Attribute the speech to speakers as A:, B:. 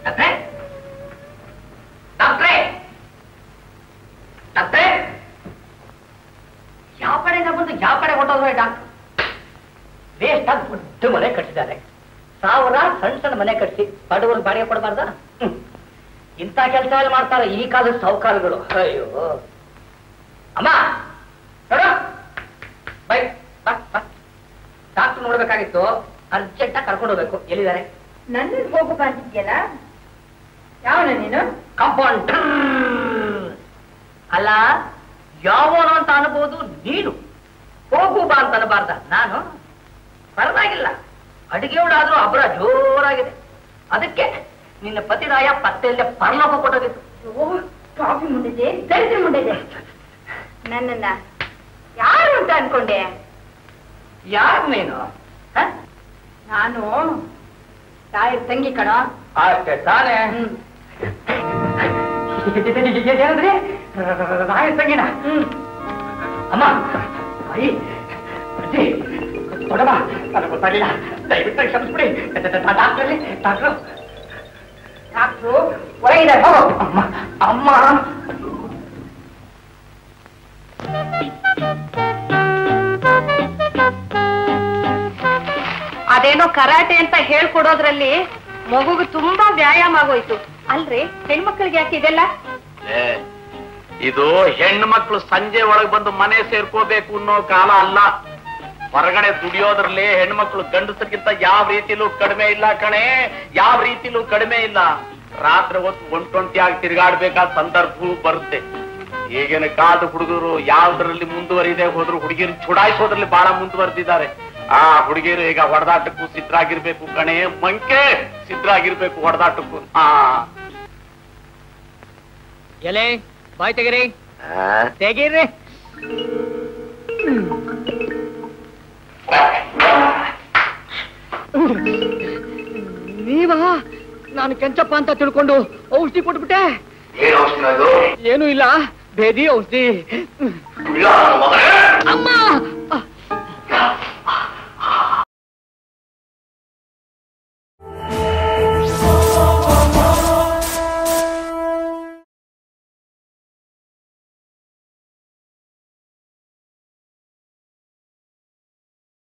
A: ಡಾಕ್ಟ್ರೇ ಡಾಕ್ಟ್ರೇ ಡಾಕ್ಟ್ರೇ ಯಾವ ಕಡೆಯಿಂದ ಬಂದು ಯಾವ ಕಡೆ ಹೊಟ್ಟೋದ್ರೆ ಡಾಕ್ಟ್ರು ವೇಸ್ಟ್ ಆಗಿ ದೊಡ್ಡ ಮನೆ ಕಟ್ಟಿದ್ದಾರೆ ಸಾವಿರ ಸಣ್ಣ ಸಣ್ಣ ಮನೆ ಕಟ್ಟಿಸಿ ಬಡವ್ರಿಗೆ ಬಾಡಿಗೆ ಕೊಡಬಾರ್ದ ಇಂಥ ಕೆಲಸ ಎಲ್ಲ ಮಾಡ್ತಾರೆ ಈ ಕಾಲದ ಸಾಹುಕಾರಗಳು ಅಯ್ಯೋ ಅಮ್ಮ ನೋಡು ಬೈ ಬಾ ಬಾ ಡಾಕ್ಟರ್ ನೋಡ್ಬೇಕಾಗಿತ್ತು ಅರ್ಜೆಂಟಾಗಿ ಕರ್ಕೊಂಡು ಹೋಗ್ಬೇಕು ಎಲ್ಲಿದ್ದಾರೆ
B: ನನ್ನ ಹೋಗು ಬಂದಿದ್ಯಲ್ಲ ಯಾವನ ನೀನು
A: ಕಂಪೌಂಡರ್ ಅಲ್ಲ ಯಾವನು ಅಂತ ಅನ್ಬೋದು ನೀನು ಹೋಗು ಬಾ ಅಂತ ಅನ್ಬಾರ್ದ ನಾನು ಪರವಾಗಿಲ್ಲ ಅಡಿಗೆಯವಳಾದ್ರೂ ಅಬ್ರ ಜೋರಾಗಿದೆ ಅದಕ್ಕೆ ನಿನ್ನ ಪತಿರಾಯ ಪತ್ತೆಯಲ್ಲೇ ಪರಲೋಕ ಕೊಟ್ಟೋಗಿತ್ತು
B: ಓ ಕಾಫಿ ಮುಂಡಿದೆ ದರಿದ್ರ ಮುಂಡಿದೆ ನನ್ನನ್ನ ಯಾರು ಅಂತ ಅನ್ಕೊಂಡೆ
A: ಯಾರು ನೀನು ಹ?
B: ನಾನು ತಾಯಿ ತಂಗಿ ಕಣ
A: ಅಷ್ಟೇ ತಾನೇ
B: ಹ್ಮ್
A: ಏನಂದ್ರಿ ರಾಯ ತಂಗಿನ
B: ಹ್ಮ್
A: ಅಮ್ಮ ಅಯ್ಯ ಅಜ್ಜಿ ದೊಡ್ಡಮ್ಮ ನನಗೆ ಗೊತ್ತಾಗಲಿಲ್ಲ ದಯವಿಟ್ಟು ಕ್ಷಮಿಸ್ಬಿಡಿ ಡಾಕ್ಟ್ರಲ್ಲಿ ಡಾಕ್ಟ್ರು
B: ಡಾಕ್ಟ್ರು ಹೊರಗಿದ್ದಾರೆ ಹೋಗು
A: ಅಮ್ಮ ಅಮ್ಮ
B: ಅದೇನೋ ಕರಾಟೆ ಅಂತ ಹೇಳ್ಕೊಡೋದ್ರಲ್ಲಿ ಮಗುಗೆ ತುಂಬಾ ವ್ಯಾಯಾಮ ಆಗೋಯ್ತು ಅಲ್ರಿ ಹೆಣ್ಮಕ್ಳಿಗೆ ಯಾಕೆ ಇದೆಲ್ಲ
C: ಏ, ಇದು ಹೆಣ್ಣು ಮಕ್ಕಳು ಸಂಜೆ ಒಳಗೆ ಬಂದು ಮನೆ ಸೇರ್ಕೋಬೇಕು ಅನ್ನೋ ಕಾಲ ಅಲ್ಲ ಹೊರಗಡೆ ದುಡಿಯೋದ್ರಲ್ಲಿ ಹೆಣ್ಮಕ್ಳು ಗಂಡಸರಿಗಿಂತ ಯಾವ ರೀತಿಲೂ ಕಡಿಮೆ ಇಲ್ಲ ಕಣೆ ಯಾವ ರೀತಿಲೂ ಕಡಿಮೆ ಇಲ್ಲ ರಾತ್ರಿ ಹೊತ್ತು ಒಂಟೊಂಟಿಯಾಗಿ ತಿರುಗಾಡ್ಬೇಕಾದ ಸಂದರ್ಭವೂ ಬರುತ್ತೆ ಈಗಿನ ಕಾಲದ ಹುಡುಗರು ಯಾವ್ದ್ರಲ್ಲಿ ಮುಂದುವರಿದೆ ಹೋದ್ರು ಹುಡುಗಿರು ಚುಡಾಯಿಸೋದ್ರಲ್ಲಿ ಬಹಳ ಮುಂದುವರೆದಿದ್ದಾರೆ ಆ ಹುಡುಗಿಯರು ಈಗ ಹೊಡೆದಾಟಕ್ಕೂ ಸಿದ್ಧರಾಗಿರ್ಬೇಕು ಕಣೆ ಮಂಕೆ ಸಿದ್ಧರಾಗಿರ್ಬೇಕು ಹೊಡೆದಾಟಕ್ಕೂ ಹಾ
A: ಎಲೆ ಬಾಯ್ ತೆಗಿರಿ ತೆಗೀರಿ ನೀವಾ ನಾನು ಕೆಂಚಪ್ಪ ಅಂತ ತಿಳ್ಕೊಂಡು ಔಷಧಿ ಕೊಟ್ಬಿಟ್ಟೆ
C: ಏನು ಔಷಧ ಇದು
A: ಏನೂ ಇಲ್ಲ ಬೇದಿ ಔಷಧಿ
C: ಇಲ್ಲ, ಮಗನೇ.
A: ಅಮ್ಮ